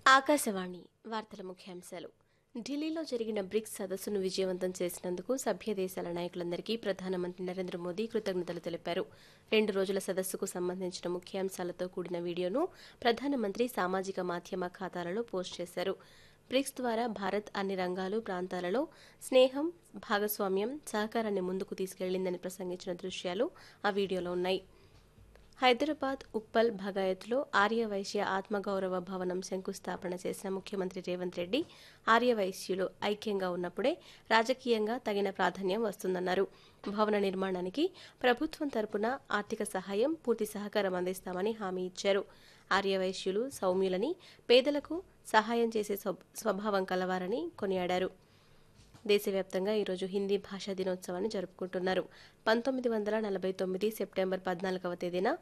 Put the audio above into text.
ఆకాశవాణి వార్తల ముఖ్యాంశాలు ఢిల్లీలో జరిగిన బ్రిక్స్ సదస్సును విజయవంతం చేసినందుకు సభ్య దేశాల నాయకులందరికీ ప్రధానమంత్రి నరేంద్ర మోదీ కృతజ్ఞతలు తెలిపారు రెండు రోజుల సదస్సుకు సంబంధించిన ముఖ్యాంశాలతో కూడిన వీడియోను ప్రధానమంత్రి సామాజిక మాధ్యమ ఖాతాలలో పోస్ట్ చేశారు బ్రిక్స్ ద్వారా భారత్ అన్ని రంగాలు ప్రాంతాలలో స్నేహం భాగస్వామ్యం సహకారాన్ని ముందుకు తీసుకెళ్లిందని ప్రసంగించిన దృశ్యాలు ఆ వీడియోలో ఉన్నాయి హైదరాబాద్ ఉప్పల్ భగాయత్లో ఆర్యవైశ్య ఆత్మగౌరవ భవనం శంకుస్థాపన చేసిన ముఖ్యమంత్రి రేవంత్ రెడ్డి ఆర్యవైశ్యులు ఐక్యంగా ఉన్నప్పుడే రాజకీయంగా తగిన ప్రాధాన్యం వస్తుందన్నారు భవన నిర్మాణానికి ప్రభుత్వం తరపున ఆర్థిక సహాయం పూర్తి సహకారం అందిస్తామని హామీ ఇచ్చారు ఆర్యవైశ్యులు సౌమ్యులని పేదలకు సహాయం చేసే స్వ- స్వభావం కలవారని కొనియాడారు దేశవ్యాప్తంగా ఈరోజు హిందీ భాషా దినోత్సవాన్ని జరుపుకుంటున్నారు పంతొమ్మిది వందల నలభై తొమ్మిది సెప్టెంబర్ పద్నాలుగవ తేదీన